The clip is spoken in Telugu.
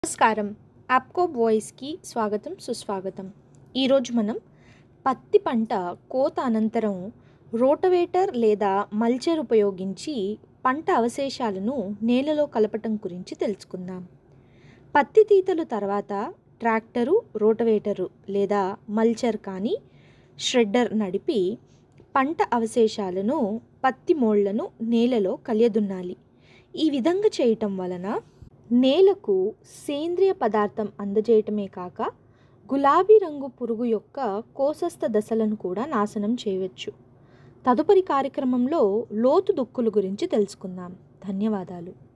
నమస్కారం యాప్కో వాయిస్కి స్వాగతం సుస్వాగతం ఈరోజు మనం పత్తి పంట కోత అనంతరం రోటవేటర్ లేదా మల్చర్ ఉపయోగించి పంట అవశేషాలను నేలలో కలపటం గురించి తెలుసుకుందాం పత్తి తీతలు తర్వాత ట్రాక్టరు రోటవేటరు లేదా మల్చర్ కానీ ష్రెడ్డర్ నడిపి పంట అవశేషాలను పత్తి మోళ్లను నేలలో కలియదున్నాలి ఈ విధంగా చేయటం వలన నేలకు సేంద్రియ పదార్థం అందజేయటమే కాక గులాబీ రంగు పురుగు యొక్క కోసస్థ దశలను కూడా నాశనం చేయవచ్చు తదుపరి కార్యక్రమంలో లోతు దుక్కుల గురించి తెలుసుకుందాం ధన్యవాదాలు